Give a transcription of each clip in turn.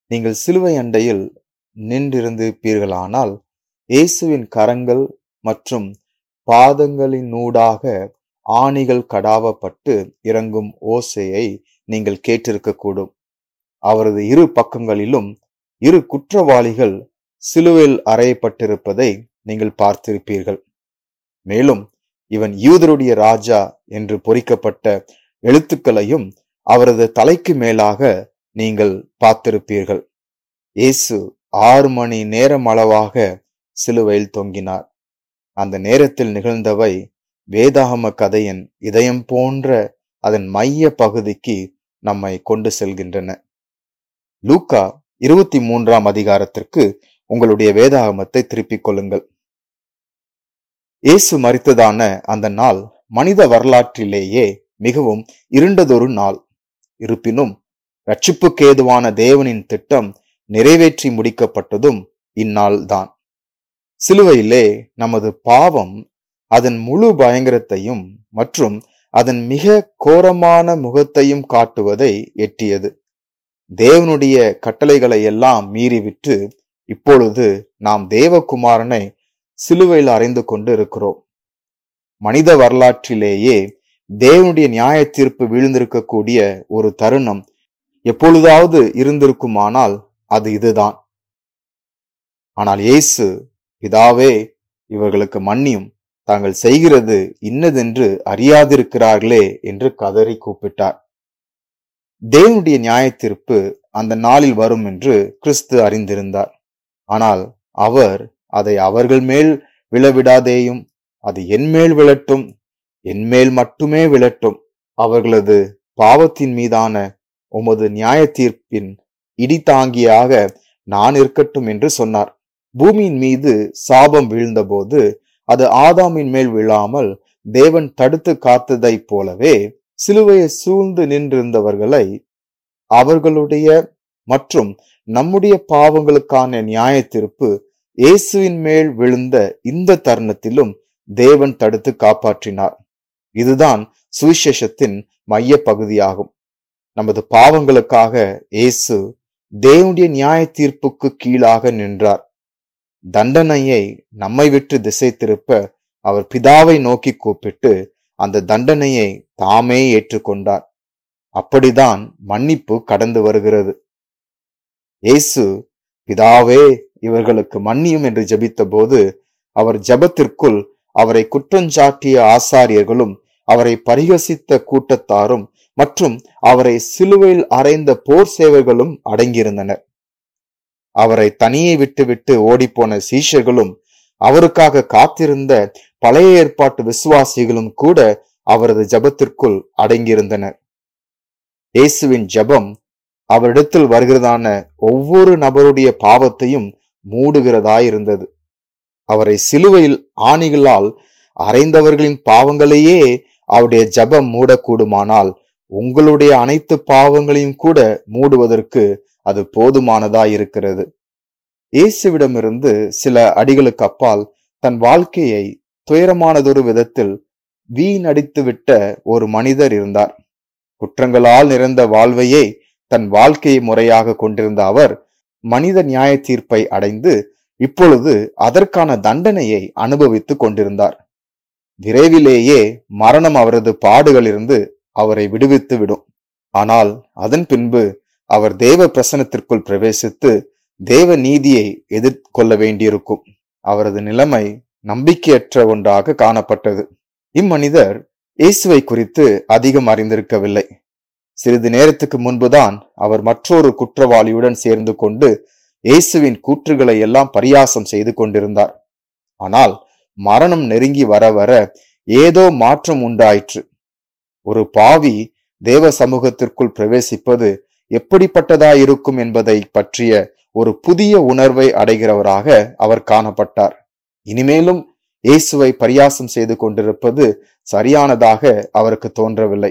நீங்கள் சிலுவை அண்டையில் நின்றிருந்திருப்பீர்களானால் இயேசுவின் கரங்கள் மற்றும் பாதங்களினூடாக ஆணிகள் கடாவப்பட்டு இறங்கும் ஓசையை நீங்கள் கேட்டிருக்கக்கூடும் அவரது இரு பக்கங்களிலும் இரு குற்றவாளிகள் சிலுவையில் அறையப்பட்டிருப்பதை நீங்கள் பார்த்திருப்பீர்கள் மேலும் இவன் யூதருடைய ராஜா என்று பொறிக்கப்பட்ட எழுத்துக்களையும் அவரது தலைக்கு மேலாக நீங்கள் பார்த்திருப்பீர்கள் இயேசு ஆறு மணி நேரம் அளவாக சிலுவையில் தொங்கினார் அந்த நேரத்தில் நிகழ்ந்தவை வேதாகம கதையின் இதயம் போன்ற அதன் மைய பகுதிக்கு நம்மை கொண்டு செல்கின்றன லூக்கா இருபத்தி மூன்றாம் அதிகாரத்திற்கு உங்களுடைய வேதாகமத்தை திருப்பிக் கொள்ளுங்கள் இயேசு மறித்ததான அந்த நாள் மனித வரலாற்றிலேயே மிகவும் இருண்டதொரு நாள் இருப்பினும் ரட்சிப்புக்கு ஏதுவான தேவனின் திட்டம் நிறைவேற்றி முடிக்கப்பட்டதும் இந்நாள் தான் சிலுவையிலே நமது பாவம் அதன் முழு பயங்கரத்தையும் மற்றும் அதன் மிக கோரமான முகத்தையும் காட்டுவதை எட்டியது தேவனுடைய கட்டளைகளை எல்லாம் மீறிவிட்டு இப்பொழுது நாம் தேவகுமாரனை சிலுவையில் அறைந்து கொண்டு இருக்கிறோம் மனித வரலாற்றிலேயே தேவனுடைய நியாய தீர்ப்பு வீழ்ந்திருக்கக்கூடிய ஒரு தருணம் எப்பொழுதாவது இருந்திருக்குமானால் அது இதுதான் ஆனால் இயேசு பிதாவே இவர்களுக்கு மன்னியும் தாங்கள் செய்கிறது இன்னதென்று அறியாதிருக்கிறார்களே என்று கதறி கூப்பிட்டார் தேவனுடைய நியாய தீர்ப்பு அந்த நாளில் வரும் என்று கிறிஸ்து அறிந்திருந்தார் ஆனால் அவர் அதை அவர்கள் மேல் விழவிடாதேயும் அது என் மேல் விழட்டும் என் மேல் மட்டுமே விழட்டும் அவர்களது பாவத்தின் மீதான உமது நியாய தீர்ப்பின் இடிதாங்கியாக நான் இருக்கட்டும் என்று சொன்னார் பூமியின் மீது சாபம் வீழ்ந்தபோது அது ஆதாமின் மேல் விழாமல் தேவன் தடுத்து காத்ததைப் போலவே சிலுவையை சூழ்ந்து நின்றிருந்தவர்களை அவர்களுடைய மற்றும் நம்முடைய பாவங்களுக்கான நியாய தீர்ப்பு இயேசுவின் மேல் விழுந்த இந்த தருணத்திலும் தேவன் தடுத்து காப்பாற்றினார் இதுதான் சுவிசேஷத்தின் மைய பகுதியாகும் நமது பாவங்களுக்காக இயேசு தேவனுடைய நியாய தீர்ப்புக்கு கீழாக நின்றார் தண்டனையை நம்மை விட்டு திசை திருப்ப அவர் பிதாவை நோக்கி கூப்பிட்டு அந்த தண்டனையை தாமே ஏற்றுக்கொண்டார் அப்படிதான் மன்னிப்பு கடந்து வருகிறது இயேசு பிதாவே இவர்களுக்கு மன்னியும் என்று ஜெபித்த போது அவர் ஜெபத்திற்குள் அவரை குற்றஞ்சாட்டிய ஆசாரியர்களும் அவரை பரிகசித்த கூட்டத்தாரும் மற்றும் அவரை சிலுவையில் அறைந்த போர் சேவர்களும் அடங்கியிருந்தனர் அவரை தனியே விட்டுவிட்டு ஓடிப்போன சீஷர்களும் அவருக்காக காத்திருந்த பழைய ஏற்பாட்டு விசுவாசிகளும் கூட அவரது ஜபத்திற்குள் அடங்கியிருந்தனர் இயேசுவின் ஜபம் அவரிடத்தில் வருகிறதான ஒவ்வொரு நபருடைய பாவத்தையும் மூடுகிறதாயிருந்தது அவரை சிலுவையில் ஆணிகளால் அறைந்தவர்களின் பாவங்களையே அவருடைய ஜபம் மூடக்கூடுமானால் உங்களுடைய அனைத்து பாவங்களையும் கூட மூடுவதற்கு அது போதுமானதா இருக்கிறது இயேசுவிடமிருந்து சில அடிகளுக்கு அப்பால் தன் வாழ்க்கையை துயரமானதொரு விதத்தில் வீணடித்துவிட்ட ஒரு மனிதர் இருந்தார் குற்றங்களால் நிறைந்த வாழ்வையே தன் வாழ்க்கையை முறையாக கொண்டிருந்த அவர் மனித நியாய தீர்ப்பை அடைந்து இப்பொழுது அதற்கான தண்டனையை அனுபவித்துக் கொண்டிருந்தார் விரைவிலேயே மரணம் அவரது பாடுகளிலிருந்து அவரை விடுவித்து விடும் ஆனால் அதன் பின்பு அவர் தேவ பிரசனத்திற்குள் பிரவேசித்து தேவ நீதியை எதிர்கொள்ள வேண்டியிருக்கும் அவரது நிலைமை நம்பிக்கையற்ற ஒன்றாக காணப்பட்டது இம்மனிதர் இயேசுவை குறித்து அதிகம் அறிந்திருக்கவில்லை சிறிது நேரத்துக்கு முன்புதான் அவர் மற்றொரு குற்றவாளியுடன் சேர்ந்து கொண்டு இயேசுவின் கூற்றுகளை எல்லாம் பரியாசம் செய்து கொண்டிருந்தார் ஆனால் மரணம் நெருங்கி வர வர ஏதோ மாற்றம் உண்டாயிற்று ஒரு பாவி தேவ சமூகத்திற்குள் பிரவேசிப்பது எப்படிப்பட்டதாயிருக்கும் என்பதை பற்றிய ஒரு புதிய உணர்வை அடைகிறவராக அவர் காணப்பட்டார் இனிமேலும் இயேசுவை பரியாசம் செய்து கொண்டிருப்பது சரியானதாக அவருக்கு தோன்றவில்லை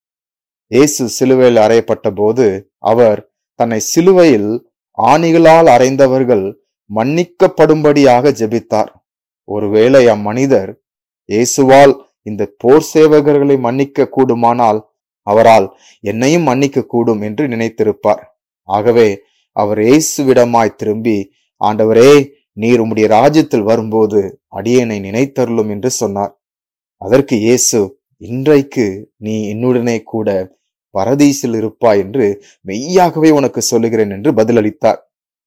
இயேசு சிலுவையில் அறையப்பட்ட போது அவர் தன்னை சிலுவையில் ஆணிகளால் அறைந்தவர்கள் மன்னிக்கப்படும்படியாக ஜெபித்தார் ஒருவேளை அம்மனிதர் இயேசுவால் இந்த போர் சேவகர்களை மன்னிக்க கூடுமானால் அவரால் என்னையும் மன்னிக்க கூடும் என்று நினைத்திருப்பார் ஆகவே அவர் இயேசுவிடமாய் திரும்பி ஆண்டவரே நீர் உம்முடைய ராஜ்யத்தில் வரும்போது அடியேனை நினைத்தருளும் என்று சொன்னார் அதற்கு இயேசு இன்றைக்கு நீ என்னுடனே கூட பரதீசில் இருப்பாய் என்று மெய்யாகவே உனக்கு சொல்லுகிறேன் என்று பதிலளித்தார்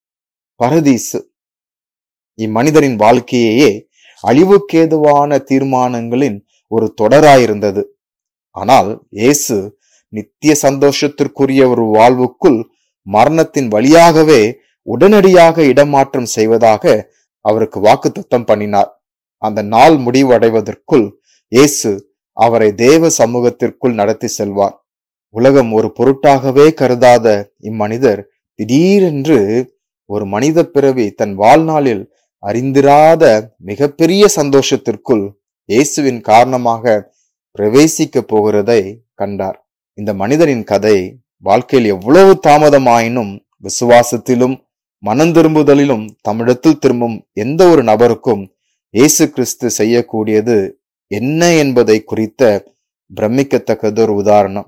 பரதீசு இம்மனிதரின் வாழ்க்கையையே அழிவுக்கேதுவான தீர்மானங்களின் ஒரு தொடராயிருந்தது ஆனால் இயேசு நித்திய சந்தோஷத்திற்குரிய ஒரு வாழ்வுக்குள் மரணத்தின் வழியாகவே உடனடியாக இடமாற்றம் செய்வதாக அவருக்கு வாக்குத்தத்தம் பண்ணினார் அந்த நாள் முடிவடைவதற்குள் இயேசு அவரை தேவ சமூகத்திற்குள் நடத்தி செல்வார் உலகம் ஒரு பொருட்டாகவே கருதாத இம்மனிதர் திடீரென்று ஒரு மனித பிறவி தன் வாழ்நாளில் அறிந்திராத மிகப்பெரிய சந்தோஷத்திற்குள் இயேசுவின் காரணமாக பிரவேசிக்க போகிறதை கண்டார் இந்த மனிதரின் கதை வாழ்க்கையில் எவ்வளவு தாமதமாயினும் விசுவாசத்திலும் மனம் திரும்புதலிலும் தமிழத்தில் திரும்பும் எந்த ஒரு நபருக்கும் இயேசு கிறிஸ்து செய்யக்கூடியது என்ன என்பதை குறித்த பிரமிக்கத்தக்கதொரு உதாரணம்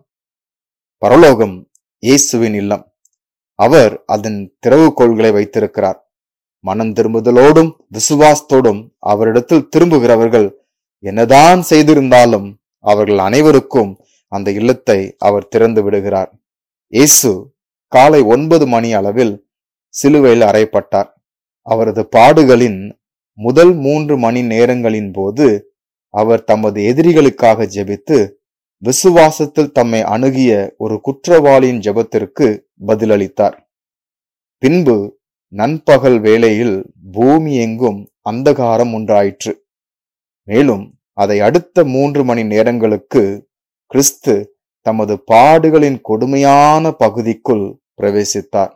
பரலோகம் இயேசுவின் இல்லம் அவர் அதன் திறவுகோள்களை வைத்திருக்கிறார் மனம் திரும்புதலோடும் விசுவாசத்தோடும் அவரிடத்தில் திரும்புகிறவர்கள் என்னதான் செய்திருந்தாலும் அவர்கள் அனைவருக்கும் அந்த இல்லத்தை அவர் திறந்து விடுகிறார் இயேசு காலை ஒன்பது மணி அளவில் சிலுவையில் அறையப்பட்டார் அவரது பாடுகளின் முதல் மூன்று மணி நேரங்களின் போது அவர் தமது எதிரிகளுக்காக ஜெபித்து விசுவாசத்தில் தம்மை அணுகிய ஒரு குற்றவாளியின் ஜெபத்திற்கு பதிலளித்தார் பின்பு நண்பகல் வேளையில் பூமி எங்கும் அந்தகாரம் உண்டாயிற்று மேலும் அதை அடுத்த மூன்று மணி நேரங்களுக்கு கிறிஸ்து தமது பாடுகளின் கொடுமையான பகுதிக்குள் பிரவேசித்தார்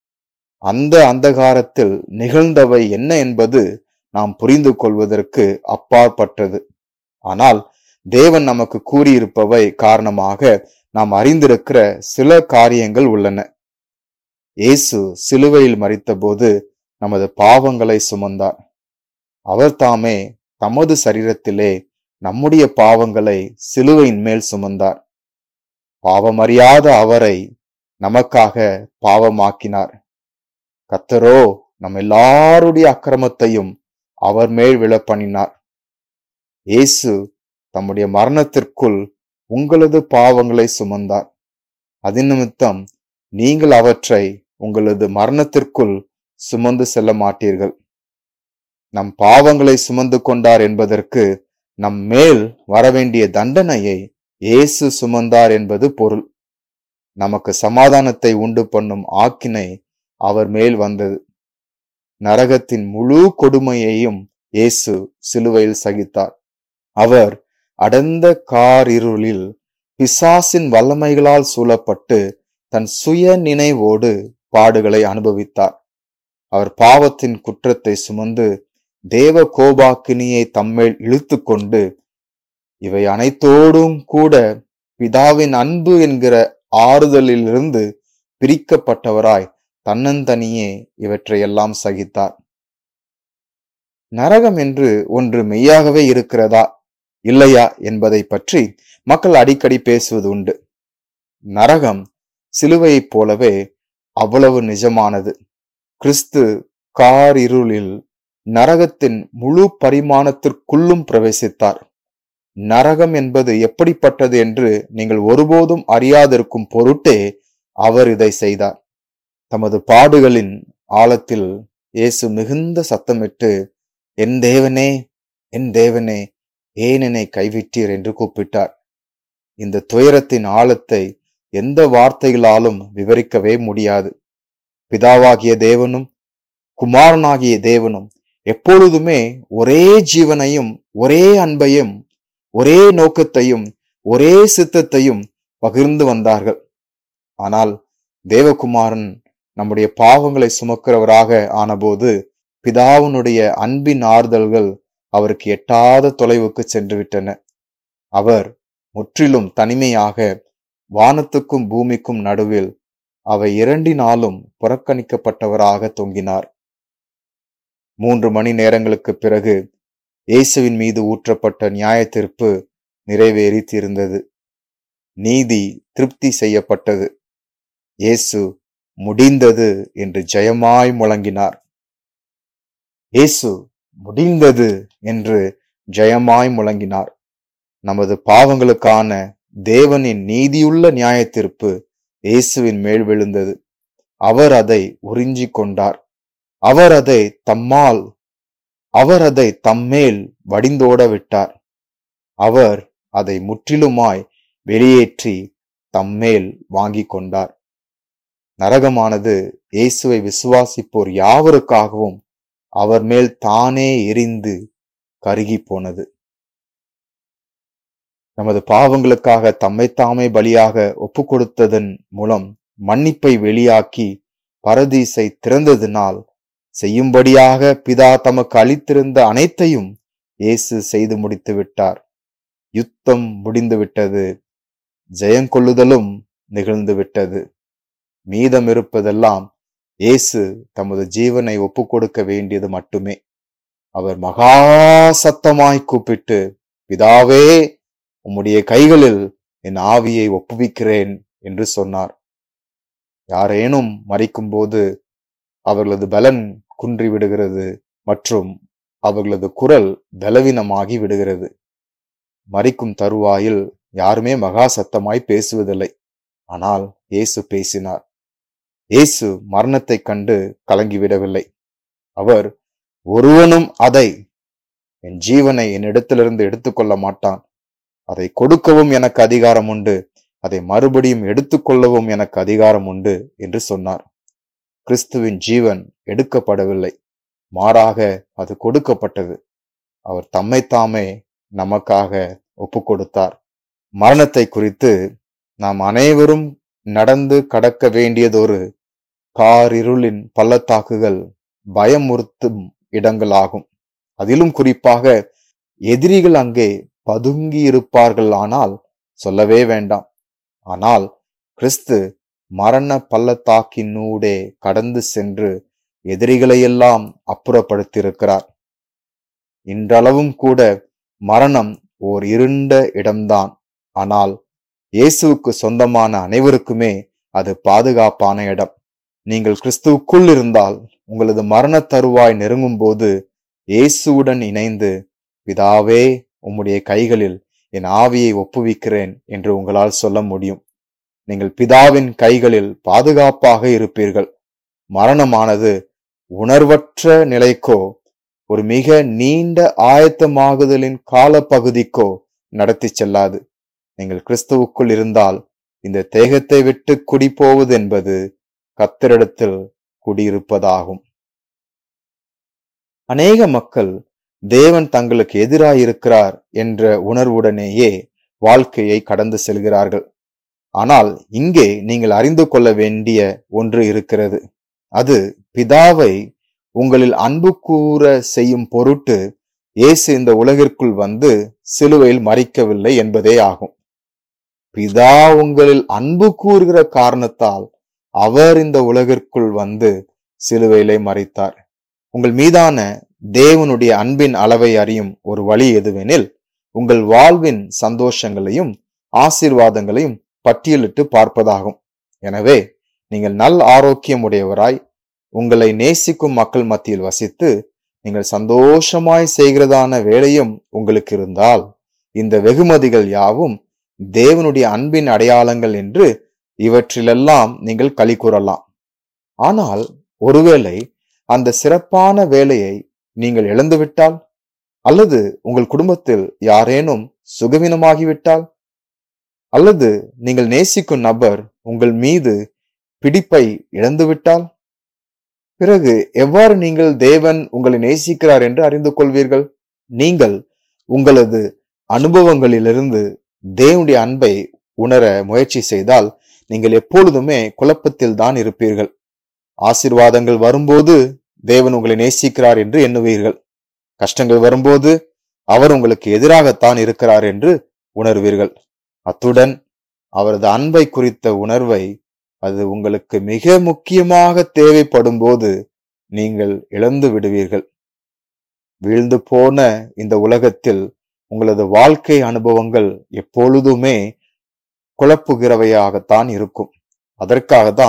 அந்த அந்தகாரத்தில் நிகழ்ந்தவை என்ன என்பது நாம் புரிந்து கொள்வதற்கு அப்பாற்பட்டது ஆனால் தேவன் நமக்கு கூறியிருப்பவை காரணமாக நாம் அறிந்திருக்கிற சில காரியங்கள் உள்ளன இயேசு சிலுவையில் மறித்தபோது நமது பாவங்களை சுமந்தார் அவர் தாமே தமது சரீரத்திலே நம்முடைய பாவங்களை சிலுவையின் மேல் சுமந்தார் பாவமறியாத அவரை நமக்காக பாவமாக்கினார் கத்தரோ நம் எல்லாருடைய அக்கிரமத்தையும் அவர் மேல் விழப்பண்ணினார் இயேசு தம்முடைய மரணத்திற்குள் உங்களது பாவங்களை சுமந்தார் அது நிமித்தம் நீங்கள் அவற்றை உங்களது மரணத்திற்குள் சுமந்து செல்ல மாட்டீர்கள் நம் பாவங்களை சுமந்து கொண்டார் என்பதற்கு நம் மேல் வரவேண்டிய தண்டனையை இயேசு சுமந்தார் என்பது பொருள் நமக்கு சமாதானத்தை உண்டு பண்ணும் ஆக்கினை அவர் மேல் வந்தது நரகத்தின் முழு கொடுமையையும் இயேசு சிலுவையில் சகித்தார் அவர் அடர்ந்த காரிருளில் பிசாசின் வல்லமைகளால் சூழப்பட்டு தன் சுய நினைவோடு பாடுகளை அனுபவித்தார் அவர் பாவத்தின் குற்றத்தை சுமந்து தேவ கோபாக்கினியை தம்மேல் இழுத்து கொண்டு இவை அனைத்தோடும் கூட பிதாவின் அன்பு என்கிற ஆறுதலிலிருந்து பிரிக்கப்பட்டவராய் தன்னந்தனியே இவற்றையெல்லாம் சகித்தார் நரகம் என்று ஒன்று மெய்யாகவே இருக்கிறதா இல்லையா என்பதை பற்றி மக்கள் அடிக்கடி பேசுவது உண்டு நரகம் சிலுவையைப் போலவே அவ்வளவு நிஜமானது கிறிஸ்து கார் இருளில் நரகத்தின் முழு பரிமாணத்திற்குள்ளும் பிரவேசித்தார் நரகம் என்பது எப்படிப்பட்டது என்று நீங்கள் ஒருபோதும் அறியாதிருக்கும் பொருட்டே அவர் இதை செய்தார் தமது பாடுகளின் ஆழத்தில் இயேசு மிகுந்த சத்தமிட்டு என் தேவனே என் தேவனே ஏன் என்னை கைவிட்டீர் என்று கூப்பிட்டார் இந்த துயரத்தின் ஆழத்தை எந்த வார்த்தைகளாலும் விவரிக்கவே முடியாது பிதாவாகிய தேவனும் குமாரனாகிய தேவனும் எப்பொழுதுமே ஒரே ஜீவனையும் ஒரே அன்பையும் ஒரே நோக்கத்தையும் ஒரே சித்தத்தையும் பகிர்ந்து வந்தார்கள் ஆனால் தேவகுமாரன் நம்முடைய பாவங்களை சுமக்கிறவராக ஆனபோது பிதாவினுடைய அன்பின் ஆறுதல்கள் அவருக்கு எட்டாத தொலைவுக்கு சென்று விட்டன அவர் முற்றிலும் தனிமையாக வானத்துக்கும் பூமிக்கும் நடுவில் அவை இரண்டினாலும் புறக்கணிக்கப்பட்டவராக தொங்கினார் மூன்று மணி நேரங்களுக்கு பிறகு இயேசுவின் மீது ஊற்றப்பட்ட நியாய தீர்ப்பு நிறைவேறி தீர்ந்தது நீதி திருப்தி செய்யப்பட்டது இயேசு முடிந்தது என்று ஜெயமாய் முழங்கினார் இயேசு முடிந்தது என்று ஜெயமாய் முழங்கினார் நமது பாவங்களுக்கான தேவனின் நீதியுள்ள நியாய தீர்ப்பு இயேசுவின் மேல் விழுந்தது அவர் அதை உறிஞ்சிக் கொண்டார் அவர் அதை தம்மால் அவர் அதை தம்மேல் வடிந்தோட விட்டார் அவர் அதை முற்றிலுமாய் வெளியேற்றி தம்மேல் வாங்கிக் கொண்டார் நரகமானது இயேசுவை விசுவாசிப்போர் யாவருக்காகவும் அவர் மேல் தானே எரிந்து கருகி போனது நமது பாவங்களுக்காக தம்மைத்தாமே பலியாக ஒப்பு கொடுத்ததன் மூலம் மன்னிப்பை வெளியாக்கி பரதீசை திறந்ததினால் செய்யும்படியாக பிதா தமக்கு அளித்திருந்த அனைத்தையும் இயேசு செய்து முடித்து விட்டார் யுத்தம் முடிந்து விட்டது ஜெயங்கொள்ளுதலும் நிகழ்ந்து விட்டது மீதம் இருப்பதெல்லாம் இயேசு தமது ஜீவனை ஒப்பு கொடுக்க வேண்டியது மட்டுமே அவர் மகா சத்தமாய் கூப்பிட்டு பிதாவே உம்முடைய கைகளில் என் ஆவியை ஒப்புவிக்கிறேன் என்று சொன்னார் யாரேனும் மறிக்கும்போது அவர்களது பலன் குன்றி விடுகிறது மற்றும் அவர்களது குரல் பலவீனமாகி விடுகிறது மறிக்கும் தருவாயில் யாருமே மகா சத்தமாய் பேசுவதில்லை ஆனால் இயேசு பேசினார் இயேசு மரணத்தைக் கண்டு கலங்கிவிடவில்லை அவர் ஒருவனும் அதை என் ஜீவனை என்னிடத்திலிருந்து எடுத்துக்கொள்ள மாட்டான் அதை கொடுக்கவும் எனக்கு அதிகாரம் உண்டு அதை மறுபடியும் எடுத்துக்கொள்ளவும் எனக்கு அதிகாரம் உண்டு என்று சொன்னார் கிறிஸ்துவின் ஜீவன் எடுக்கப்படவில்லை மாறாக அது கொடுக்கப்பட்டது அவர் தம்மைத்தாமே நமக்காக ஒப்பு கொடுத்தார் மரணத்தை குறித்து நாம் அனைவரும் நடந்து கடக்க வேண்டியதொரு காரிருளின் பள்ளத்தாக்குகள் பயமுறுத்தும் இடங்களாகும் அதிலும் குறிப்பாக எதிரிகள் அங்கே பதுங்கி இருப்பார்கள் ஆனால் சொல்லவே வேண்டாம் ஆனால் கிறிஸ்து மரண பள்ளத்தாக்கினூடே கடந்து சென்று எதிரிகளையெல்லாம் அப்புறப்படுத்தியிருக்கிறார் இன்றளவும் கூட மரணம் ஓர் இருண்ட இடம்தான் ஆனால் இயேசுவுக்கு சொந்தமான அனைவருக்குமே அது பாதுகாப்பான இடம் நீங்கள் கிறிஸ்துவுக்குள் இருந்தால் உங்களது மரண தருவாய் நெருங்கும் போது இயேசுவுடன் இணைந்து பிதாவே உம்முடைய கைகளில் என் ஆவியை ஒப்புவிக்கிறேன் என்று உங்களால் சொல்ல முடியும் நீங்கள் பிதாவின் கைகளில் பாதுகாப்பாக இருப்பீர்கள் மரணமானது உணர்வற்ற நிலைக்கோ ஒரு மிக நீண்ட ஆயத்தமாகுதலின் காலப்பகுதிக்கோ நடத்தி செல்லாது நீங்கள் கிறிஸ்துவுக்குள் இருந்தால் இந்த தேகத்தை விட்டு குடி போவது என்பது கத்தரிடத்தில் குடியிருப்பதாகும் அநேக மக்கள் தேவன் தங்களுக்கு எதிராயிருக்கிறார் என்ற உணர்வுடனேயே வாழ்க்கையை கடந்து செல்கிறார்கள் ஆனால் இங்கே நீங்கள் அறிந்து கொள்ள வேண்டிய ஒன்று இருக்கிறது அது பிதாவை உங்களில் அன்பு கூற செய்யும் பொருட்டு இயேசு இந்த உலகிற்குள் வந்து சிலுவையில் மறிக்கவில்லை என்பதே ஆகும் பிதா உங்களில் அன்பு கூறுகிற காரணத்தால் அவர் இந்த உலகிற்குள் வந்து சிலுவையிலே மறித்தார் உங்கள் மீதான தேவனுடைய அன்பின் அளவை அறியும் ஒரு வழி எதுவெனில் உங்கள் வாழ்வின் சந்தோஷங்களையும் ஆசீர்வாதங்களையும் பட்டியலிட்டு பார்ப்பதாகும் எனவே நீங்கள் நல் ஆரோக்கியம் உடையவராய் உங்களை நேசிக்கும் மக்கள் மத்தியில் வசித்து நீங்கள் சந்தோஷமாய் செய்கிறதான வேலையும் உங்களுக்கு இருந்தால் இந்த வெகுமதிகள் யாவும் தேவனுடைய அன்பின் அடையாளங்கள் என்று இவற்றிலெல்லாம் நீங்கள் களி கூறலாம் ஆனால் ஒருவேளை அந்த சிறப்பான வேலையை நீங்கள் இழந்துவிட்டால் அல்லது உங்கள் குடும்பத்தில் யாரேனும் சுகவீனமாகிவிட்டால் அல்லது நீங்கள் நேசிக்கும் நபர் உங்கள் மீது பிடிப்பை இழந்துவிட்டால் பிறகு எவ்வாறு நீங்கள் தேவன் உங்களை நேசிக்கிறார் என்று அறிந்து கொள்வீர்கள் நீங்கள் உங்களது அனுபவங்களிலிருந்து தேவனுடைய அன்பை உணர முயற்சி செய்தால் நீங்கள் எப்பொழுதுமே குழப்பத்தில் தான் இருப்பீர்கள் ஆசிர்வாதங்கள் வரும்போது தேவன் உங்களை நேசிக்கிறார் என்று எண்ணுவீர்கள் கஷ்டங்கள் வரும்போது அவர் உங்களுக்கு எதிராகத்தான் இருக்கிறார் என்று உணர்வீர்கள் அத்துடன் அவரது அன்பை குறித்த உணர்வை அது உங்களுக்கு மிக முக்கியமாக தேவைப்படும் போது நீங்கள் இழந்து விடுவீர்கள் வீழ்ந்து போன இந்த உலகத்தில் உங்களது வாழ்க்கை அனுபவங்கள் எப்பொழுதுமே குழப்புகிறவையாகத்தான் இருக்கும் அதற்காகத்தான்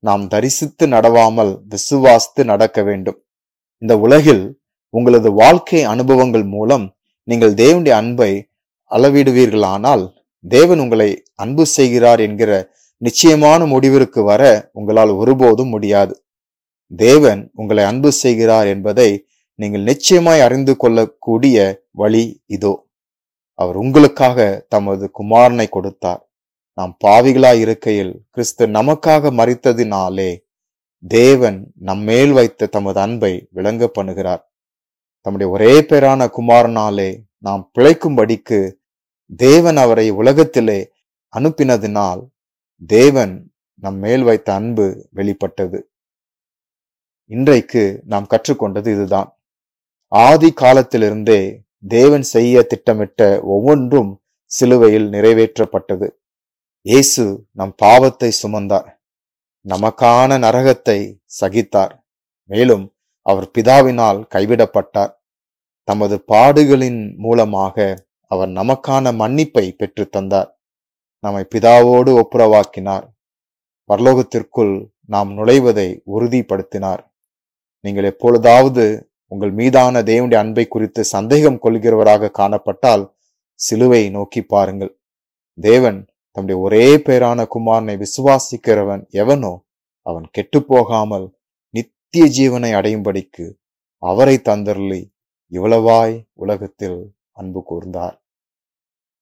நாம் தரிசித்து நடவாமல் விசுவாசித்து நடக்க வேண்டும் இந்த உலகில் உங்களது வாழ்க்கை அனுபவங்கள் மூலம் நீங்கள் தேவனுடைய அன்பை அளவிடுவீர்களானால் தேவன் உங்களை அன்பு செய்கிறார் என்கிற நிச்சயமான முடிவிற்கு வர உங்களால் ஒருபோதும் முடியாது தேவன் உங்களை அன்பு செய்கிறார் என்பதை நீங்கள் நிச்சயமாய் அறிந்து கொள்ளக்கூடிய வழி இதோ அவர் உங்களுக்காக தமது குமாரனை கொடுத்தார் நாம் பாவிகளாய் இருக்கையில் கிறிஸ்து நமக்காக மறித்ததினாலே தேவன் நம்மேல் வைத்த தமது அன்பை விளங்க பண்ணுகிறார் தம்முடைய ஒரே பேரான குமாரனாலே நாம் பிழைக்கும்படிக்கு தேவன் அவரை உலகத்திலே அனுப்பினதினால் தேவன் நம் மேல் வைத்த அன்பு வெளிப்பட்டது இன்றைக்கு நாம் கற்றுக்கொண்டது இதுதான் ஆதி காலத்திலிருந்தே தேவன் செய்ய திட்டமிட்ட ஒவ்வொன்றும் சிலுவையில் நிறைவேற்றப்பட்டது இயேசு நம் பாவத்தை சுமந்தார் நமக்கான நரகத்தை சகித்தார் மேலும் அவர் பிதாவினால் கைவிடப்பட்டார் தமது பாடுகளின் மூலமாக அவர் நமக்கான மன்னிப்பை பெற்று தந்தார் நம்மை பிதாவோடு ஒப்புரவாக்கினார் பரலோகத்திற்குள் நாம் நுழைவதை உறுதிப்படுத்தினார் நீங்கள் எப்பொழுதாவது உங்கள் மீதான தேவனுடைய அன்பை குறித்து சந்தேகம் கொள்கிறவராக காணப்பட்டால் சிலுவை நோக்கி பாருங்கள் தேவன் தம்முடைய ஒரே பேரான குமாரனை விசுவாசிக்கிறவன் எவனோ அவன் கெட்டுப்போகாமல் நித்திய ஜீவனை அடையும்படிக்கு அவரை தந்தருளி இவ்வளவாய் உலகத்தில் அன்பு கூர்ந்தார்